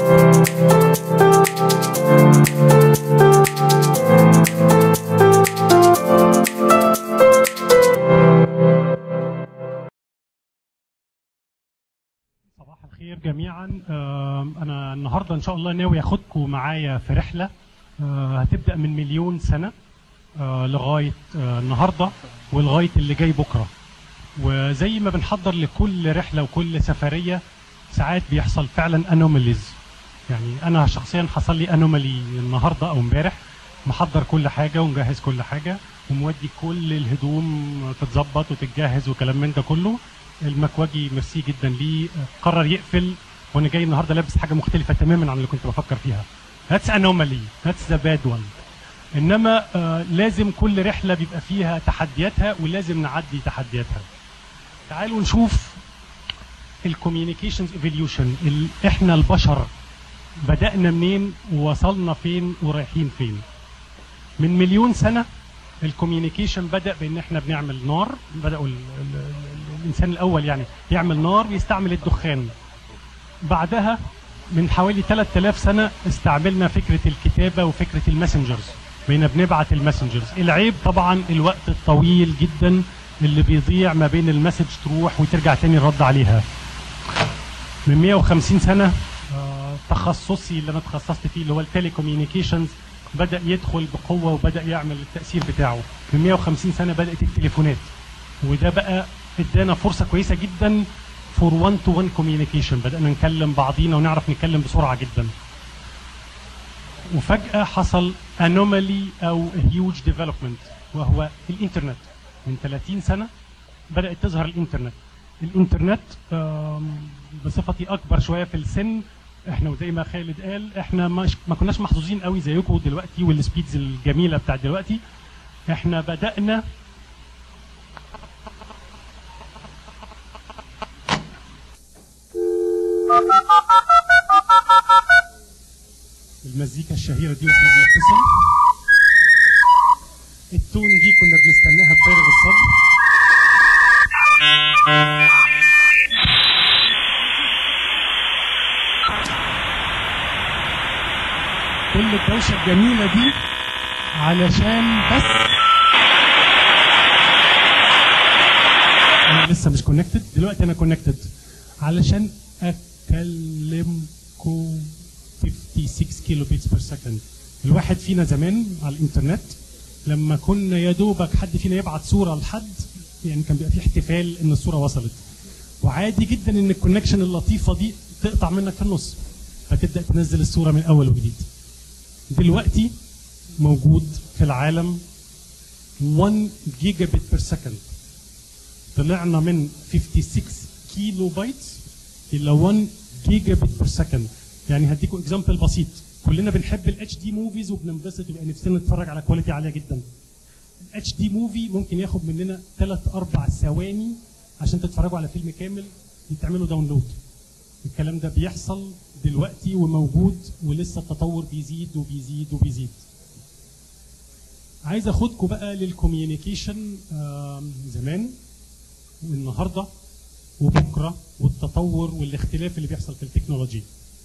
صباح الخير جميعا آم، انا النهارده ان شاء الله ناوي اخدكم معايا في رحله آه، هتبدا من مليون سنه آه، لغايه آه، النهارده ولغايه اللي جاي بكره وزي ما بنحضر لكل رحله وكل سفريه ساعات بيحصل فعلا انوماليز يعني انا شخصيا حصل لي انومالي النهارده او امبارح محضر كل حاجه ومجهز كل حاجه ومودي كل الهدوم تتظبط وتتجهز وكلام من ده كله المكواجي ميرسي جدا ليه قرر يقفل وانا جاي النهارده لابس حاجه مختلفه تماما عن اللي كنت بفكر فيها That's anomaly That's the bad one انما آه لازم كل رحله بيبقى فيها تحدياتها ولازم نعدي تحدياتها تعالوا نشوف الكوميونيكيشنز ايفوليوشن احنا البشر بدأنا منين ووصلنا فين ورايحين فين من مليون سنة الكوميونيكيشن بدأ بأن احنا بنعمل نار بدأوا ال ال ال الإنسان الأول يعني يعمل نار ويستعمل الدخان بعدها من حوالي 3000 سنة استعملنا فكرة الكتابة وفكرة الماسنجرز بقينا بنبعت الماسنجرز العيب طبعا الوقت الطويل جدا اللي بيضيع ما بين المسج تروح وترجع تاني الرد عليها من 150 سنة آه، تخصصي اللي انا اتخصصت فيه اللي هو التلي كوميونيكيشنز بدا يدخل بقوه وبدا يعمل التاثير بتاعه من 150 سنه بدات التليفونات وده بقى ادانا فرصه كويسه جدا فور 1 تو 1 كوميونيكيشن بدانا نكلم بعضينا ونعرف نتكلم بسرعه جدا وفجاه حصل انومالي او هيوج ديفلوبمنت وهو الانترنت من 30 سنه بدات تظهر الانترنت الانترنت آم، بصفتي اكبر شويه في السن احنا وزي ما خالد قال احنا مش ما كناش محظوظين قوي زيكم دلوقتي والسبيدز الجميله بتاعت دلوقتي احنا بدانا المزيكا الشهيره دي واحنا بنتصل التون دي كنا بنستناها بفارغ الصبر كل الدوشه الجميله دي علشان بس انا لسه مش كونكتد دلوقتي انا كونكتد علشان اكلمكم 56 كيلو بيتس بير سكند الواحد فينا زمان على الانترنت لما كنا يا دوبك حد فينا يبعت صوره لحد يعني كان بيبقى في احتفال ان الصوره وصلت وعادي جدا ان الكونكشن اللطيفه دي تقطع منك في النص فتبدا تنزل الصوره من اول وجديد دلوقتي موجود في العالم 1 جيجا بت بير سكند طلعنا من 56 كيلو بايت الى 1 جيجا بت بير سكند يعني هديكم اكزامبل بسيط كلنا بنحب الاتش دي موفيز وبننبسط ويبقى نفسنا نتفرج على كواليتي عاليه جدا الاتش دي موفي ممكن ياخد مننا 3 4 ثواني عشان تتفرجوا على فيلم كامل يتعملوا داونلود الكلام ده بيحصل دلوقتي وموجود ولسه التطور بيزيد وبيزيد وبيزيد عايز اخدكم بقى للكوميونيكيشن آم، زمان والنهارده وبكره والتطور والاختلاف اللي بيحصل في التكنولوجي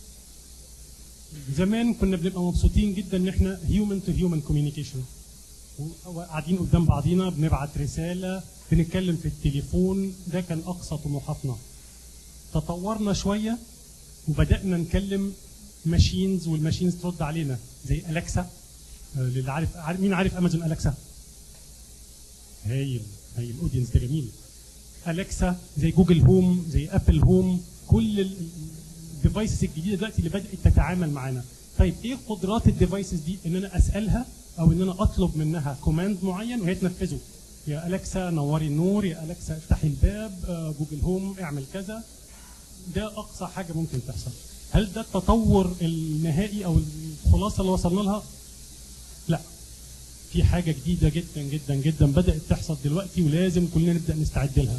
زمان كنا بنبقى مبسوطين جدا ان احنا هيومن تو هيومن كوميونيكيشن وقاعدين قدام بعضينا بنبعت رساله بنتكلم في التليفون ده كان اقصى طموحاتنا تطورنا شويه وبدانا نكلم ماشينز والماشينز ترد علينا زي الكسا آه، اللي عارف عارف- مين عارف امازون الكسا هايل هايل الاودينس ده جميل الكسا زي جوجل هوم زي ابل هوم كل الديفايسز الجديده دلوقتي اللي بدات تتعامل معانا طيب ايه قدرات الديفايسز دي ان انا اسالها او ان انا اطلب منها كوماند معين وهي تنفذه يا الكسا نوري النور يا الكسا افتحي الباب آه، جوجل هوم اعمل كذا ده اقصى حاجه ممكن تحصل هل ده التطور النهائي او الخلاصه اللي وصلنا لها لا في حاجه جديده جدا جدا جدا بدات تحصل دلوقتي ولازم كلنا نبدا نستعد لها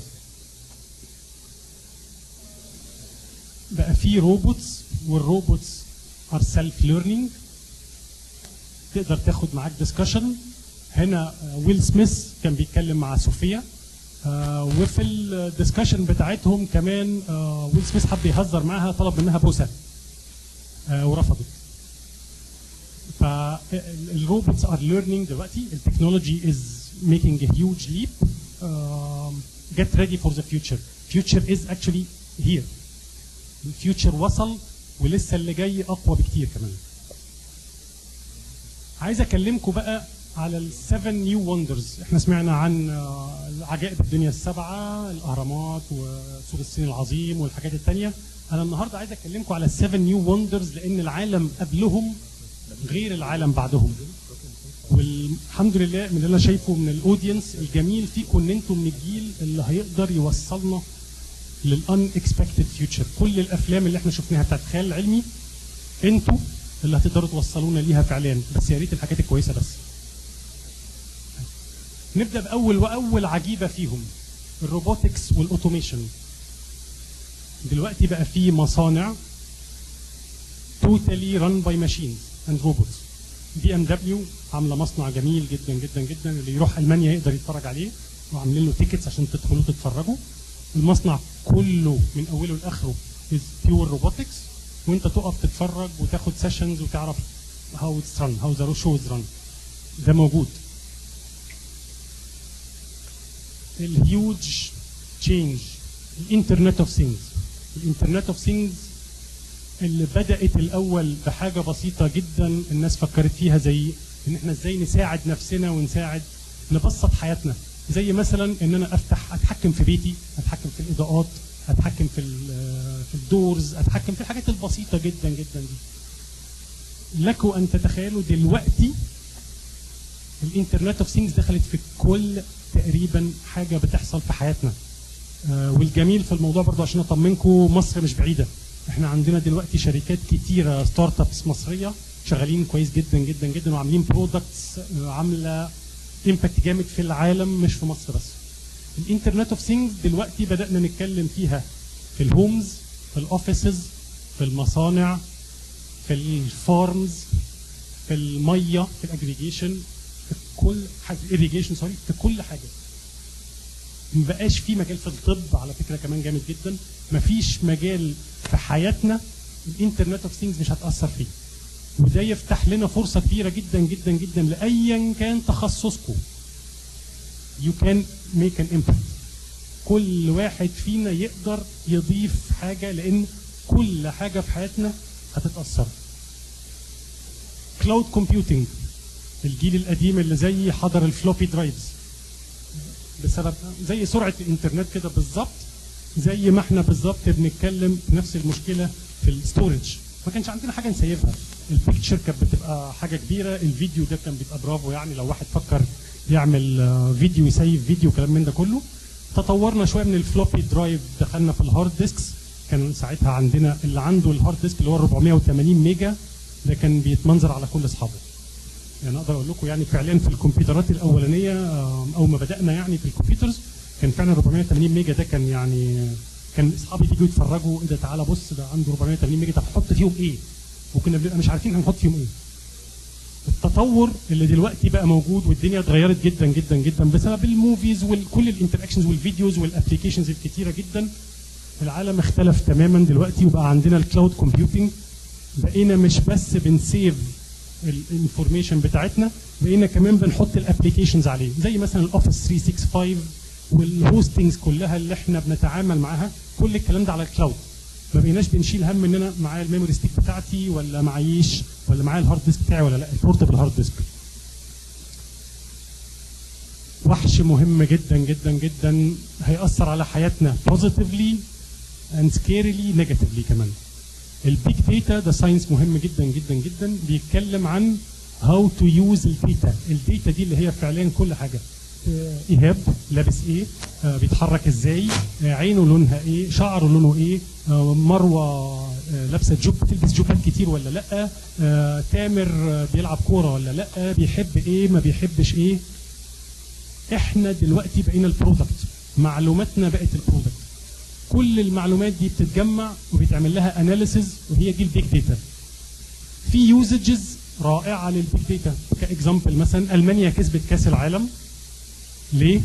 بقى في روبوتس والروبوتس ار سيلف ليرنينج تقدر تاخد معاك ديسكشن هنا آه، ويل سميث كان بيتكلم مع صوفيا آه، وفي الديسكشن بتاعتهم كمان آه، ويل سميث حب يهزر معاها طلب منها بوسه آه، ورفضت فالروبوتس ار ليرنينج دلوقتي التكنولوجي از making a huge leap um, get ready for the future future is actually here الفيوتشر وصل ولسه اللي جاي اقوى بكتير كمان عايز اكلمكم بقى على السفن نيو وندرز احنا سمعنا عن آه، عجائب الدنيا السبعه الاهرامات وسور الصين العظيم والحاجات التانية انا النهارده عايز اكلمكم على السفن نيو وندرز لان العالم قبلهم غير العالم بعدهم والحمد لله من اللي انا شايفه من الاودينس الجميل فيكم ان انتم من الجيل اللي هيقدر يوصلنا للان اكسبكتد فيوتشر كل الافلام اللي احنا شفناها بتاعت الخيال العلمي انتوا اللي هتقدروا توصلونا ليها فعليا بس يا ريت الحاجات الكويسه بس نبدا باول واول عجيبه فيهم الروبوتكس والاوتوميشن دلوقتي بقى في مصانع توتالي ران باي ماشينز اند روبوتس بي ام دبليو عامله مصنع جميل جدا جدا جدا اللي يروح المانيا يقدر يتفرج عليه وعاملين له تيكتس عشان تدخلوا تتفرجوا المصنع كله من اوله لاخره از بيور روبوتكس وانت تقف تتفرج وتاخد سيشنز وتعرف هاو اتس ران هاو ذا شو از ران ده موجود الهيوج تشينج الانترنت اوف ثينجز الانترنت اوف ثينجز اللي بدات الاول بحاجه بسيطه جدا الناس فكرت فيها زي ان احنا ازاي نساعد نفسنا ونساعد نبسط حياتنا زي مثلا ان انا افتح اتحكم في بيتي اتحكم في الاضاءات اتحكم في ال- في الدورز اتحكم في الحاجات البسيطه جدا جدا دي لكم ان تتخيلوا دلوقتي الانترنت اوف ثينجز دخلت في كل تقريبا حاجه بتحصل في حياتنا آه، والجميل في الموضوع برضه عشان اطمنكم مصر مش بعيده احنا عندنا دلوقتي شركات كتيره ستارت ابس مصريه شغالين كويس جدا جدا جدا وعاملين برودكتس عامله امباكت جامد في العالم مش في مصر بس الانترنت اوف ثينجز دلوقتي بدانا نتكلم فيها في الهومز في الاوفيسز في المصانع في الفارمز في الميه في الاجريجيشن في كل حاجه irrigation سوري في كل حاجه ما بقاش في مجال في الطب على فكره كمان جامد جدا ما فيش مجال في حياتنا الانترنت اوف ثينجز مش هتاثر فيه وده يفتح لنا فرصه كبيره جدا جدا جدا لايا كان تخصصكم you can make an impact كل واحد فينا يقدر يضيف حاجه لان كل حاجه في حياتنا هتتاثر كلاود كومبيوتنج الجيل القديم اللي زي حضر الفلوبي درايفز بسبب زي سرعه الانترنت كده بالظبط زي ما احنا بالظبط بنتكلم في نفس المشكله في الستورج ما كانش عندنا حاجه نسيبها البيكتشر كانت بتبقى حاجه كبيره الفيديو ده كان بيبقى برافو يعني لو واحد فكر يعمل آه، فيديو يسيف فيديو كلام من ده كله تطورنا شويه من الفلوبي درايف دخلنا في الهارد ديسكس كان ساعتها عندنا اللي عنده الهارد ديسك اللي هو 480 ميجا ده كان بيتمنظر على كل اصحابه يعني اقدر اقول لكم يعني فعليا في الكمبيوترات الاولانيه آه، اول ما بدانا يعني في الكمبيوترز كان فعلا 480 ميجا ده كان يعني كان اصحابي بيجوا يتفرجوا ايه ده تعالى بص ده عنده 480 ميجا طب حط فيهم ايه؟ وكنا بنبقى مش عارفين هنحط فيهم ايه. التطور اللي دلوقتي بقى موجود والدنيا اتغيرت جدا جدا جدا بسبب الموفيز وكل الانتراكشنز والفيديوز والابلكيشنز الكتيره جدا العالم اختلف تماما دلوقتي وبقى عندنا الكلاود كومبيوتنج بقينا مش بس بنسيف الانفورميشن بتاعتنا بقينا كمان بنحط الابلكيشنز عليه زي مثلا الاوفيس 365 والهوستنجز كلها اللي احنا بنتعامل معاها كل الكلام ده على الكلاود ما بقيناش بنشيل هم ان انا معايا الميموري ستيك بتاعتي ولا معيش ولا معايا الهارد ديسك بتاعي ولا لا البورتبل هارد ديسك وحش مهم جدا جدا جدا هيأثر على حياتنا positively and scarily negatively كمان البيج داتا ده ساينس مهم جدا جدا جدا بيتكلم عن هاو تو يوز الداتا الداتا دي اللي هي فعليا كل حاجه آه، ايهاب لابس ايه آه، بيتحرك ازاي آه، عينه لونها ايه شعره لونه ايه آه، مروه آه، لابسه جوب بتلبس جوبات كتير ولا لا آه، تامر آه، بيلعب كوره ولا لا بيحب ايه ما بيحبش ايه احنا دلوقتي بقينا البرودكت معلوماتنا بقت البرودكت كل المعلومات دي بتتجمع وبيتعمل لها اناليسز وهي دي البيج داتا في يوزجز رائعه للبيج داتا كاكزامبل مثلا المانيا كسبت كاس العالم ليه؟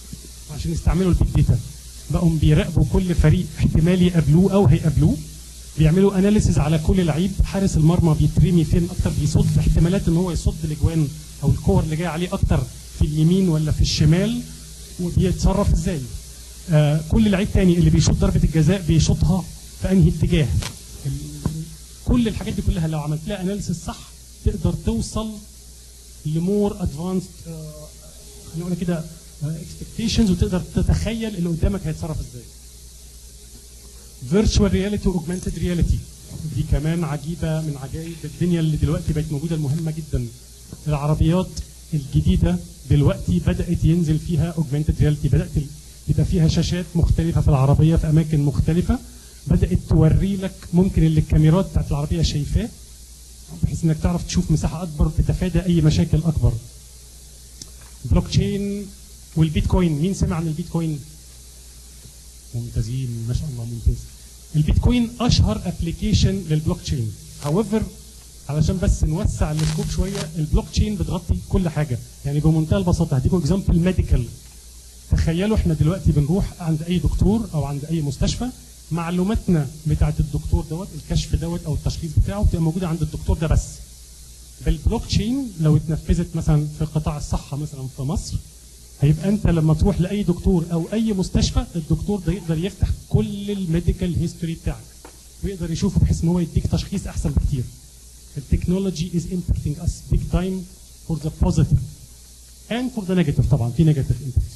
عشان يستعملوا البيج داتا بقوا بيراقبوا كل فريق احتمال يقابلوه او هيقابلوه بيعملوا اناليسيز على كل لعيب حارس المرمى بيترمي فين اكتر بيصد احتمالات ان هو يصد الاجوان او الكور اللي جايه عليه اكتر في اليمين ولا في الشمال وبيتصرف ازاي آه كل لعيب تاني اللي بيشوط ضربه الجزاء بيشوطها في انهي اتجاه ال- كل الحاجات دي كلها لو عملت لها اناليسيس صح تقدر توصل لمور ادفانسد خلينا نقول كده اكسبكتيشنز وتقدر تتخيل اللي قدامك هيتصرف ازاي فيرتشوال رياليتي واوجمانتد رياليتي دي كمان عجيبه من عجائب الدنيا اللي دلوقتي بقت موجوده المهمه جدا العربيات الجديده دلوقتي بدات ينزل فيها اوجمانتد رياليتي بدات ال- يبقى فيها شاشات مختلفه في العربيه في اماكن مختلفه بدات توري لك ممكن اللي الكاميرات بتاعت العربيه شايفاه بحيث انك تعرف تشوف مساحه اكبر تتفادى اي مشاكل اكبر بلوك تشين والبيتكوين مين سمع عن البيتكوين ممتازين ما شاء الله ممتاز البيتكوين اشهر ابلكيشن للبلوك تشين however علشان بس نوسع السكوب شويه البلوك تشين بتغطي كل حاجه يعني بمنتهى البساطه هديكم اكزامبل ميديكال تخيلوا احنا دلوقتي بنروح عند اي دكتور او عند اي مستشفى معلوماتنا بتاعه الدكتور دوت الكشف دوت او التشخيص بتاعه بتبقى موجوده عند الدكتور ده بس بالبلوك تشين لو اتنفذت مثلا في قطاع الصحه مثلا في مصر هيبقى انت لما تروح لاي دكتور او اي مستشفى الدكتور ده يقدر يفتح كل الميديكال هيستوري بتاعك ويقدر يشوفه بحيث ان هو يديك تشخيص احسن بكتير التكنولوجي از impacting us big time for the positive and for the negative طبعا في negative impact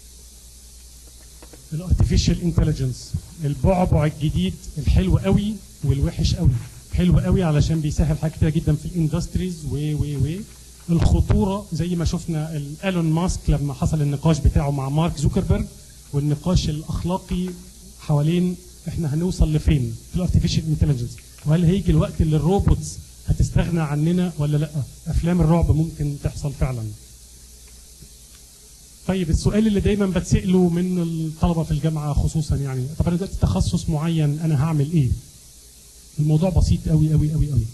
الارتفيشال انتليجنس البعبع الجديد الحلو قوي والوحش قوي حلو قوي علشان بيسهل حاجات كتير جدا في الاندستريز و و و الخطوره زي ما شفنا ال- ايلون ماسك لما حصل النقاش بتاعه مع مارك زوكربيرج والنقاش الاخلاقي حوالين احنا هنوصل لفين في الارتفيشال انتليجنس وهل هيجي الوقت اللي الروبوتس هتستغنى عننا ولا لا افلام الرعب ممكن تحصل فعلا طيب السؤال اللي دايما بتسأله من الطلبة في الجامعة خصوصا يعني طب أنا دلوقتي تخصص معين أنا هعمل إيه؟ الموضوع بسيط قوي قوي قوي قوي.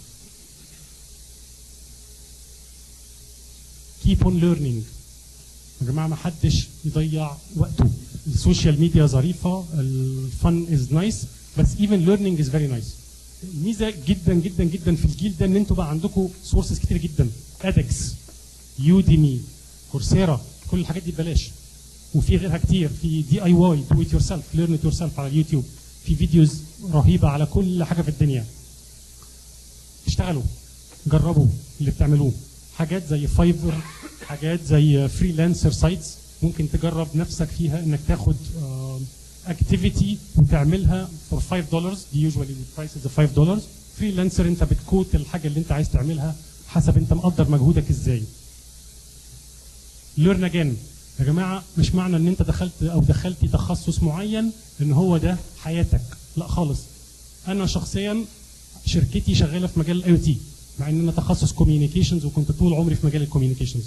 keep on learning يا جماعة ما حدش يضيع وقته السوشيال ميديا ظريفة الفن از نايس بس even learning is very nice الميزة جدا جدا جدا في الجيل ده ان انتوا بقى عندكم سورسز كتير جدا ادكس يوديمي كورسيرا كل الحاجات دي ببلاش وفي غيرها كتير في دي اي واي دو ات يور سيلف ليرن ات يور سيلف على اليوتيوب في فيديوز رهيبه على كل حاجه في الدنيا اشتغلوا جربوا اللي بتعملوه حاجات زي فايفر حاجات زي فريلانسر سايتس ممكن تجرب نفسك فيها انك تاخد اكتيفيتي وتعملها فور 5 دولار دي يوجوالي البرايس از 5 دولار فريلانسر انت بتكوت الحاجه اللي انت عايز تعملها حسب انت مقدر مجهودك ازاي ليرن اجين يا جماعه مش معنى ان انت دخلت او دخلتي تخصص معين ان هو ده حياتك لا خالص انا شخصيا شركتي شغاله في مجال الاي تي مع ان انا تخصص كوميونيكيشنز وكنت طول عمري في مجال الكوميونيكيشنز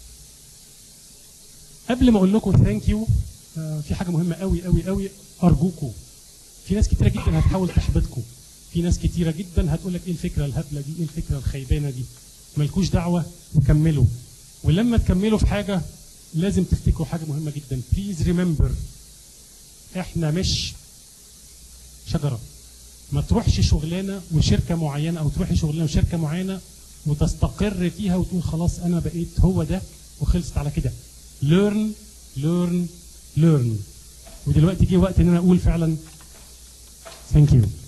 قبل ما اقول لكم ثانك يو في حاجه مهمه قوي قوي قوي ارجوكم في ناس كتيره جدا هتحاول تحبطكم في ناس كتيره جدا هتقول لك ايه الفكره الهبله دي ايه الفكره الخيبانه دي مالكوش دعوه وكملوا ولما تكملوا في حاجه لازم تفتكروا حاجه مهمه جدا بليز ريمبر احنا مش شجره ما تروحش شغلانه وشركه معينه او تروحي شغلانه وشركه معينه وتستقر فيها وتقول خلاص انا بقيت هو ده وخلصت على كده learn learn learn ودلوقتي جه وقت ان انا اقول فعلا ثانك يو